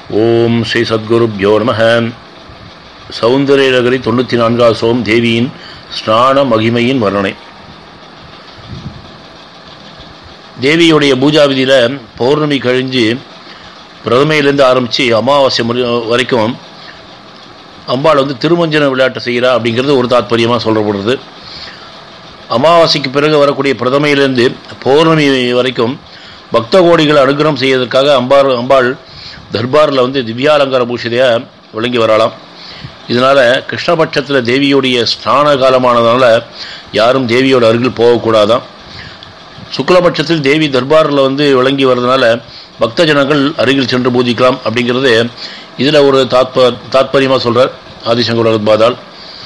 ஓம் ஸ்ரீ சத்குருப்யோ நம சௌந்தரியநகரி தொண்ணூற்றி நான்காவது சோம் தேவியின் ஸ்நான மகிமையின் வர்ணனை தேவியுடைய பூஜா விதியில் பௌர்ணமி கழிஞ்சு பிரதமையிலேருந்து ஆரம்பித்து அமாவாசை முறை வரைக்கும் அம்பாள் வந்து திருமஞ்சன விளையாட்டு செய்கிறா அப்படிங்கிறது ஒரு தாத்பரியமாக சொல்லப்படுறது அமாவாசைக்கு பிறகு வரக்கூடிய பிரதமையிலேருந்து பௌர்ணமி வரைக்கும் பக்த கோடிகளை அனுகிரகம் செய்வதற்காக அம்பாள் அம்பாள் தர்பாரில் வந்து திவ்யாலங்கார பூஷிதையாக விளங்கி வரலாம் இதனால் கிருஷ்ணபட்சத்தில் தேவியுடைய ஸ்நான காலமானதுனால யாரும் தேவியோட அருகில் போகக்கூடாதான் சுக்லபட்சத்தில் தேவி தர்பாரில் வந்து விளங்கி வர்றதுனால பக்த ஜனங்கள் அருகில் சென்று பூஜிக்கலாம் அப்படிங்கிறது இதில் ஒரு தாத்ப தாத்பரியமாக சொல்கிறார் ஆதிசங்கர் பாதால்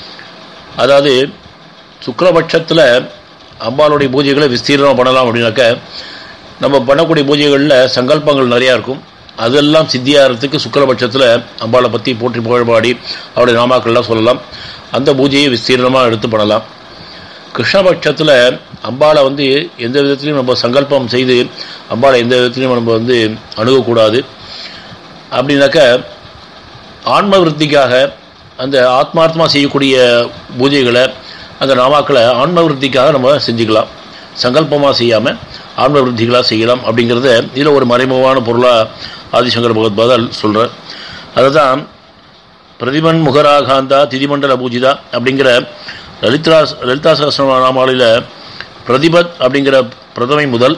அதாவது சுக்லபட்சத்தில் அம்பாளுடைய பூஜைகளை விஸ்தீர்ணம் பண்ணலாம் அப்படின்னாக்க நம்ம பண்ணக்கூடிய பூஜைகளில் சங்கல்பங்கள் நிறையா இருக்கும் அதெல்லாம் சித்தியாகிறதுக்கு சுக்கரபட்சத்தில் அம்பாளை பற்றி போற்றி புகழ்பாடி அவருடைய நாமாக்கள்லாம் சொல்லலாம் அந்த பூஜையை விஸ்தீர்ணமாக எடுத்து பண்ணலாம் கிருஷ்ணபட்சத்தில் அம்பாளை வந்து எந்த விதத்துலையும் நம்ம சங்கல்பம் செய்து அம்பாளை எந்த விதத்துலையும் நம்ம வந்து அணுகக்கூடாது அப்படின்னாக்க ஆன்ம விருத்திக்காக அந்த ஆத்மார்த்தமாக செய்யக்கூடிய பூஜைகளை அந்த நாமாக்களை ஆன்ம விருத்திக்காக நம்ம செஞ்சுக்கலாம் சங்கல்பமாக செய்யாமல் ஆன்ம விருத்திகளாக செய்யலாம் அப்படிங்கிறத இதில் ஒரு மறைமுகமான பொருளாக ஆதிசங்கர பகவத்பாதால் சொல்கிறார் அதுதான் பிரதிமன் முகராகாந்தா திதிமண்டல பூஜிதா அப்படிங்கிற லலிதா லலிதா சகசிரம நாமாவளியில் பிரதிபத் அப்படிங்கிற பிரதமை முதல்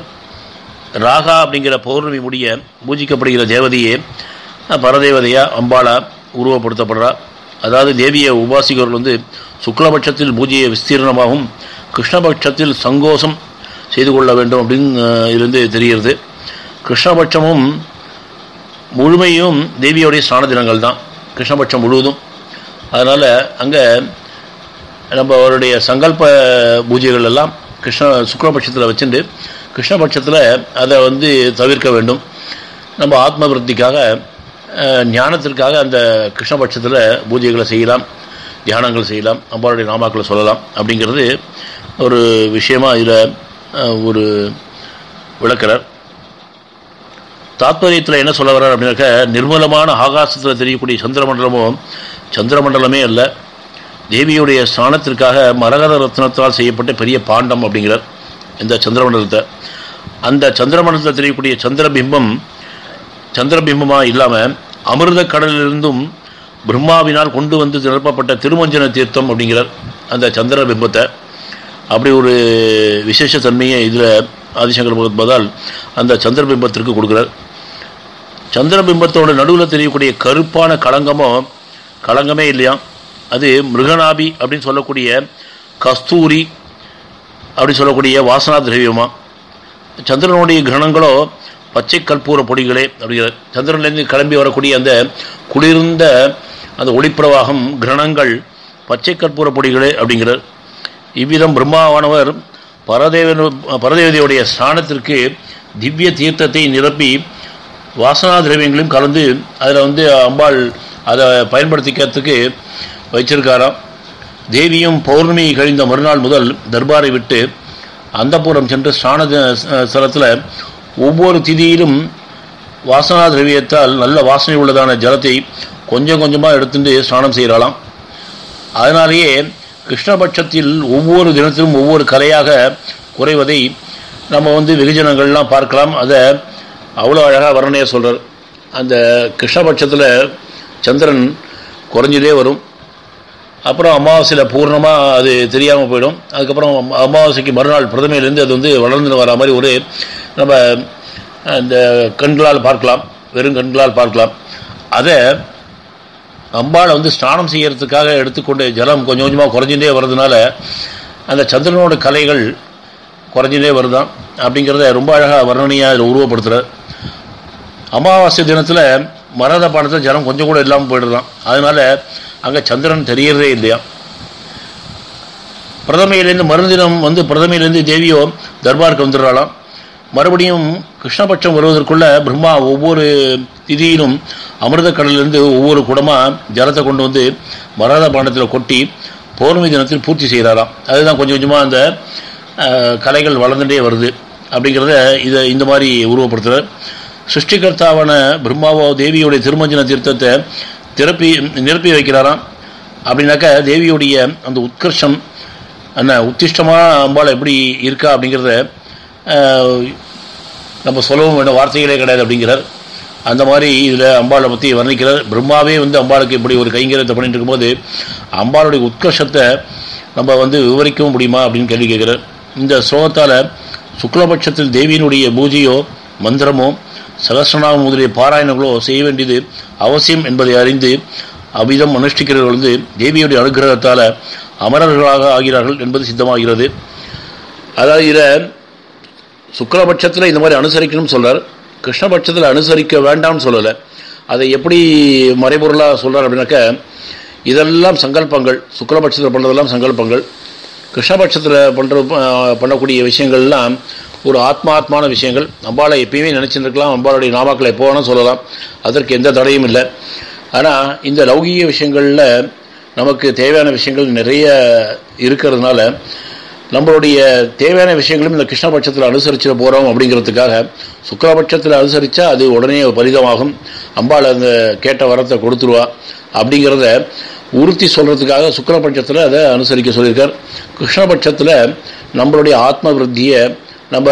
ராகா அப்படிங்கிற பௌர்ணமி முடிய பூஜிக்கப்படுகிற தேவதையே பரதேவதையாக அம்பாளா உருவப்படுத்தப்படுறா அதாவது தேவியை உபாசிகர்கள் வந்து சுக்லபட்சத்தில் பூஜையை விஸ்தீர்ணமாகவும் கிருஷ்ணபட்சத்தில் சங்கோஷம் செய்து கொள்ள வேண்டும் அப்படின்னு இருந்து தெரிகிறது கிருஷ்ணபட்சமும் முழுமையும் தேவியோடைய ஸ்நான தினங்கள் தான் கிருஷ்ணபட்சம் முழுவதும் அதனால் அங்கே நம்ம அவருடைய சங்கல்ப பூஜைகள் எல்லாம் கிருஷ்ண சுக்லபட்சத்தில் வச்சுட்டு கிருஷ்ணபட்சத்தில் அதை வந்து தவிர்க்க வேண்டும் நம்ம ஆத்ம விருத்திக்காக ஞானத்திற்காக அந்த கிருஷ்ணபட்சத்தில் பூஜைகளை செய்யலாம் தியானங்கள் செய்யலாம் அம்பாளுடைய நாமாக்களை சொல்லலாம் அப்படிங்கிறது ஒரு விஷயமாக இதில் ஒரு விளக்கிறார் தாத்பரியத்தில் என்ன சொல்ல வர்றார் அப்படின்னாக்க நிர்மலமான ஆகாசத்தில் தெரியக்கூடிய சந்திரமண்டலமோ சந்திரமண்டலமே அல்ல தேவியுடைய ஸ்நானத்திற்காக மரகத ரத்னத்தால் செய்யப்பட்ட பெரிய பாண்டம் அப்படிங்கிறார் இந்த சந்திரமண்டலத்தை அந்த சந்திரமண்டலத்தில் தெரியக்கூடிய சந்திரபிம்பம் சந்திரபிம்பமாக இல்லாமல் அமிர்த கடலிலிருந்தும் பிரம்மாவினால் கொண்டு வந்து நிரப்பப்பட்ட திருமஞ்சன தீர்த்தம் அப்படிங்கிறார் அந்த சந்திரபிம்பத்தை அப்படி ஒரு விசேஷ தன்மையை இதில் ஆதிசங்கர் பகவத்பாதால் அந்த சந்திரபிம்பத்திற்கு கொடுக்குறார் சந்திரபிம்பத்தோட நடுவில் தெரியக்கூடிய கருப்பான களங்கமோ களங்கமே இல்லையா அது மிருகநாபி அப்படின்னு சொல்லக்கூடிய கஸ்தூரி அப்படி சொல்லக்கூடிய வாசனா திரவியமா சந்திரனுடைய கிரணங்களோ பச்சை கற்பூர பொடிகளே அப்படிங்கிறார் சந்திரன்லேருந்து கிளம்பி வரக்கூடிய அந்த குளிர்ந்த அந்த ஒளிப்பிரவாகம் கிரணங்கள் பச்சை கற்பூர பொடிகளே அப்படிங்கிறார் இவ்விதம் பிரம்மாவானவர் பரதேவ பரதேவதையுடைய ஸ்தானத்திற்கு திவ்ய தீர்த்தத்தை நிரப்பி வாசனா திரவியங்களையும் கலந்து அதில் வந்து அம்பாள் அதை பயன்படுத்திக்கிறதுக்கு வச்சிருக்காராம் தேவியும் பௌர்ணமி கழிந்த மறுநாள் முதல் தர்பாரை விட்டு அந்தப்புறம் சென்று ஸ்நான ஸ்தலத்தில் ஒவ்வொரு திதியிலும் வாசனா திரவியத்தால் நல்ல வாசனை உள்ளதான ஜலத்தை கொஞ்சம் கொஞ்சமாக எடுத்துட்டு ஸ்நானம் செய்கிறாளாம் அதனாலேயே கிருஷ்ணபட்சத்தில் ஒவ்வொரு தினத்திலும் ஒவ்வொரு கலையாக குறைவதை நம்ம வந்து வெகுஜனங்கள்லாம் பார்க்கலாம் அதை அவ்வளோ அழகாக வர்ணனையாக சொல்கிறார் அந்த கிருஷ்ணபட்சத்தில் சந்திரன் குறைஞ்சதே வரும் அப்புறம் அமாவாசையில் பூர்ணமாக அது தெரியாமல் போயிடும் அதுக்கப்புறம் அமாவாசைக்கு மறுநாள் பிரதமையிலேருந்து அது வந்து வளர்ந்து வர மாதிரி ஒரு நம்ம அந்த கண்களால் பார்க்கலாம் வெறும் கண்களால் பார்க்கலாம் அதை அம்பாளை வந்து ஸ்நானம் செய்யறதுக்காக எடுத்துக்கொண்டு ஜலம் கொஞ்சம் கொஞ்சமாக குறைஞ்சிட்டே வர்றதுனால அந்த சந்திரனோட கலைகள் குறைஞ்சிட்டே வருதான் அப்படிங்கிறத ரொம்ப அழகாக வர்ணனையாக இதில் உருவப்படுத்துகிறார் அமாவாசை தினத்தில் மரத பானத்தில் ஜலம் கொஞ்சம் கூட இல்லாமல் போயிடுறான் அதனால் அங்கே சந்திரன் தெரியறதே இல்லையா பிரதமையிலேருந்து மறுதினம் வந்து பிரதமையிலேருந்து தேவியோ தர்பாருக்கு வந்துடுறாளாம் மறுபடியும் கிருஷ்ணபட்சம் வருவதற்குள்ள பிரம்மா ஒவ்வொரு திதியிலும் அமிர்த கடலிலிருந்து ஒவ்வொரு குடமாக ஜலத்தை கொண்டு வந்து மரத பாண்டத்தில் கொட்டி பௌர்ணமி தினத்தில் பூர்த்தி செய்கிறாராம் அதுதான் கொஞ்சம் கொஞ்சமாக அந்த கலைகள் வளர்ந்துட்டே வருது அப்படிங்கிறத இதை இந்த மாதிரி உருவப்படுத்துகிறார் சிருஷ்டிகர்த்தாவான பிரம்மாவோ தேவியுடைய திருமஞ்சன தீர்த்தத்தை திறப்பி நிரப்பி வைக்கிறாராம் அப்படின்னாக்கா தேவியுடைய அந்த உத்கர்ஷம் என்ன உத்திஷ்டமாக அம்பாள் எப்படி இருக்கா அப்படிங்கிறத ஆஹ், நம்ம சொல்லவும் வேண்டிய வார்த்தைகளே கிடையாது அப்படிங்கிறார் அந்த மாதிரி இதில் அம்பாளை பற்றி வர்ணிக்கிறார் பிரம்மாவே வந்து அம்பாளுக்கு இப்படி ஒரு கைங்கரியத்தை பண்ணிட்டு இருக்கும்போது அம்பாளுடைய உத்கர்ஷத்தை நம்ம வந்து விவரிக்கவும் முடியுமா அப்படின்னு கேள்வி கேட்குறார் இந்த ஸ்லோகத்தால் சுக்லபட்சத்தில் தேவியினுடைய பூஜையோ மந்திரமோ சகசிரநாமம் முதலிய பாராயணங்களோ செய்ய வேண்டியது அவசியம் என்பதை அறிந்து அவ்விதம் அனுஷ்டிக்கிறவர்கள் வந்து தேவியுடைய அனுகிரகத்தால் அமரர்களாக ஆகிறார்கள் என்பது சித்தமாகிறது அதாவது இதை சுக்லபட்சத்தில் இந்த மாதிரி அனுசரிக்கணும்னு சொல்றார் கிருஷ்ணபட்சத்தில் அனுசரிக்க வேண்டாம்னு சொல்லலை அதை எப்படி மறைபொருளாக சொல்றார் அப்படின்னாக்க இதெல்லாம் சங்கல்பங்கள் சுக்லபட்சத்தில் பண்ணுறதெல்லாம் சங்கல்பங்கள் கிருஷ்ணபட்சத்தில் பண்ணுற பண்ணக்கூடிய விஷயங்கள்லாம் ஒரு ஆத்மாத்மான விஷயங்கள் அம்பாளை எப்பயுமே நினச்சிருக்கலாம் அம்பாளுடைய நாமாக்களை எப்போ வேணால் சொல்லலாம் அதற்கு எந்த தடையும் இல்லை ஆனால் இந்த லௌகீக விஷயங்களில் நமக்கு தேவையான விஷயங்கள் நிறைய இருக்கிறதுனால நம்மளுடைய தேவையான விஷயங்களும் இந்த கிருஷ்ணபட்சத்தில் அனுசரிச்சு போகிறோம் அப்படிங்கிறதுக்காக சுக்லபட்சத்தில் அனுசரித்தா அது உடனே பலிதமாகும் அம்பாள் அந்த கேட்ட வரத்தை கொடுத்துருவா அப்படிங்கிறத உறுத்தி சொல்கிறதுக்காக சுக்லபட்சத்தில் அதை அனுசரிக்க சொல்லியிருக்கார் கிருஷ்ணபட்சத்தில் நம்மளுடைய ஆத்ம விருத்தியை நம்ம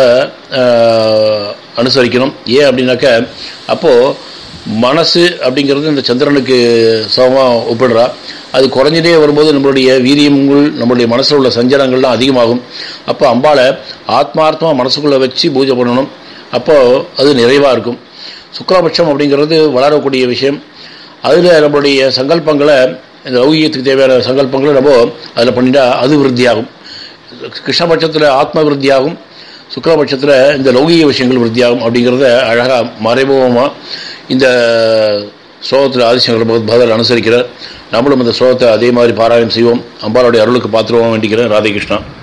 ஆஹ், அனுசரிக்கணும் ஏன் அப்படின்னாக்க அப்போது மனசு அப்படிங்கிறது இந்த சந்திரனுக்கு சமமாக ஒப்பிடுறா அது குறைஞ்சிட்டே வரும்போது நம்மளுடைய வீரியங்கள் நம்மளுடைய மனசில் உள்ள சஞ்சலங்கள்லாம் அதிகமாகும் அப்போ அம்பாளை ஆத்மார்த்தமாக மனசுக்குள்ளே வச்சு பூஜை பண்ணணும் அப்போது அது நிறைவாக இருக்கும் சுக்லபட்சம் அப்படிங்கிறது வளரக்கூடிய விஷயம் அதில் நம்மளுடைய சங்கல்பங்களை இந்த லௌகியத்துக்கு தேவையான சங்கல்பங்களை நம்ம அதில் பண்ணிட்டா அது விருத்தியாகும் கிருஷ்ணபட்சத்தில் ஆத்ம விருத்தியாகும் சுக்லபட்சத்தில் இந்த லௌகிக விஷயங்கள் விருத்தியாகும் அப்படிங்கிறத அழகாக மறைமுகமாக இந்த ஸ்லோகத்தில் ஆதிசங்கர் பகவத் பகதர் அனுசரிக்கிறார் நம்மளும் இந்த ஸ்லோகத்தை அதே மாதிரி பாராயணம் செய்வோம் அம்பாளுடைய அருளுக்கு பாத்திரமாக வேண்டிக்கிறேன் ராதே கிருஷ்ணா